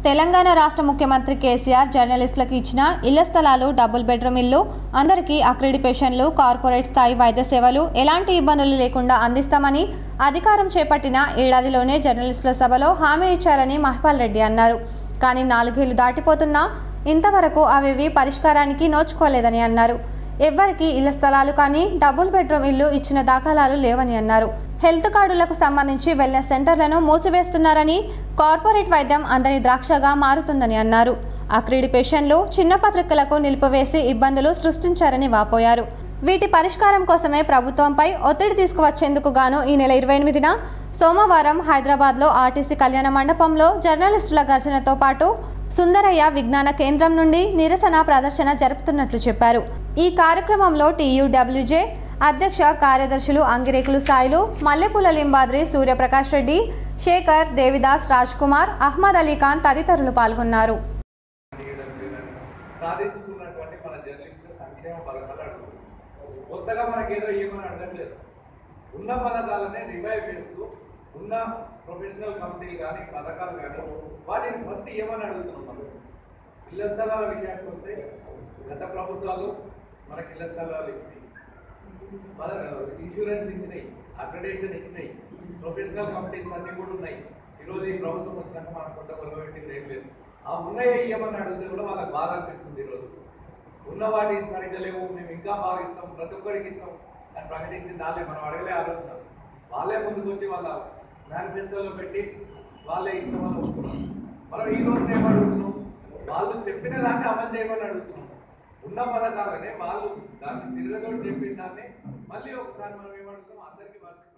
తెలంగాణ రాష్ట్ర ముఖ్యమంత్రి కేసీఆర్ జర్నలిస్టులకు ఇచ్చిన ఇళ్ల స్థలాలు డబుల్ బెడ్రూమ్ ఇల్లు అందరికీ అక్రిడిటేషన్లు కార్పొరేట్ స్థాయి వైద్య సేవలు ఎలాంటి ఇబ్బందులు లేకుండా అందిస్తామని అధికారం చేపట్టిన ఏడాదిలోనే జర్నలిస్టుల సభలో హామీ ఇచ్చారని మహిపాల్ రెడ్డి అన్నారు కానీ నాలుగేళ్లు దాటిపోతున్నా ఇంతవరకు అవేవి పరిష్కారానికి నోచుకోలేదని అన్నారు ఎవ్వరికి ఇళ్ల స్థలాలు కానీ డబుల్ బెడ్రూమ్ ఇల్లు ఇచ్చిన దాఖలాలు లేవని అన్నారు హెల్త్ కార్డులకు సంబంధించి వెల్నెస్ సెంటర్లను మూసివేస్తున్నారని కార్పొరేట్ వైద్యం అందరి ద్రాక్షగా మారుతుందని అన్నారు అక్రిడిటేషన్లు చిన్న పత్రికలకు నిలిపివేసి ఇబ్బందులు సృష్టించారని వాపోయారు వీటి పరిష్కారం కోసమే ప్రభుత్వంపై ఒత్తిడి తీసుకువచ్చేందుకు గాను ఈ నెల ఇరవై ఎనిమిదిన సోమవారం హైదరాబాద్లో ఆర్టీసీ కళ్యాణ మండపంలో జర్నలిస్టుల గర్జనతో పాటు సుందరయ్య విజ్ఞాన కేంద్రం నుండి నిరసన ప్రదర్శన జరుపుతున్నట్లు చెప్పారు ఈ కార్యక్రమంలో టీయూడబ్ల్యూజే అధ్యక్ష కార్యదర్శులు అంగిరేకులు సాయిలు మల్లెపూల లింబాద్రి సూర్యప్రకాష్ రెడ్డి శేఖర్ దేవిదాస్ రాజ్ కుమార్ అహ్మద్ అలీ ఖాన్ తదితరులు పాల్గొన్నారు చేయడం లేదని సాధించుకున్నటువంటి మన జర్నలిస్టుల సంక్షేమ పథకాలు అడుగుతుంది కొత్తగా మనకేదో ఏమని అడగట్లేదు ఉన్న పథకాలనే రివైవ్ చేస్తూ ఉన్న ప్రొఫెషనల్ కమిటీలు కానీ పథకాలు కానీ వాటిని ఫస్ట్ ఏమని అడుగుతున్నాం మనం ఇళ్ల స్థలాల విషయానికి వస్తే గత ప్రభుత్వాలు మనకి ఇళ్ల స్థలాలు ఇచ్చినాయి మన ఇన్సూరెన్స్ ఇచ్చినాయి అక్రిడేషన్ ఇచ్చినాయి ప్రొఫెషనల్ కమిటీస్ అన్నీ కూడా ఉన్నాయి ఈరోజు ఈ ప్రభుత్వం వచ్చినాక మనం కొత్త పెట్టింది ఏం లేదు ఆ ఉన్నాయే ఇవ్వమని అడిగితే కూడా వాళ్ళకి బాధ అనిపిస్తుంది ఈరోజు ఉన్న వాటి సరిగ్గా లేవు మేము ఇంకా బాగా ఇస్తాం ప్రతి ఒక్కరికి ఇస్తాం అని ప్రకటించింది వాళ్ళే మనం అడగలే ఆలోచన వాళ్ళే ముందుకు వచ్చి వాళ్ళ మేనిఫెస్టోలో పెట్టి వాళ్ళే ఇస్తామని ఒప్పుకున్నాం మనం ఈ రోజున ఏం అడుగుతున్నాం వాళ్ళు చెప్పిన దాన్ని అమలు చేయమని అడుగుతున్నాం ఉన్న పథకాలనే వాళ్ళు దాన్ని తిరగదోడు చెప్పిన దాన్ని మళ్ళీ ఒకసారి మనం ఏమడుగుతాం అందరికీ వాళ్ళు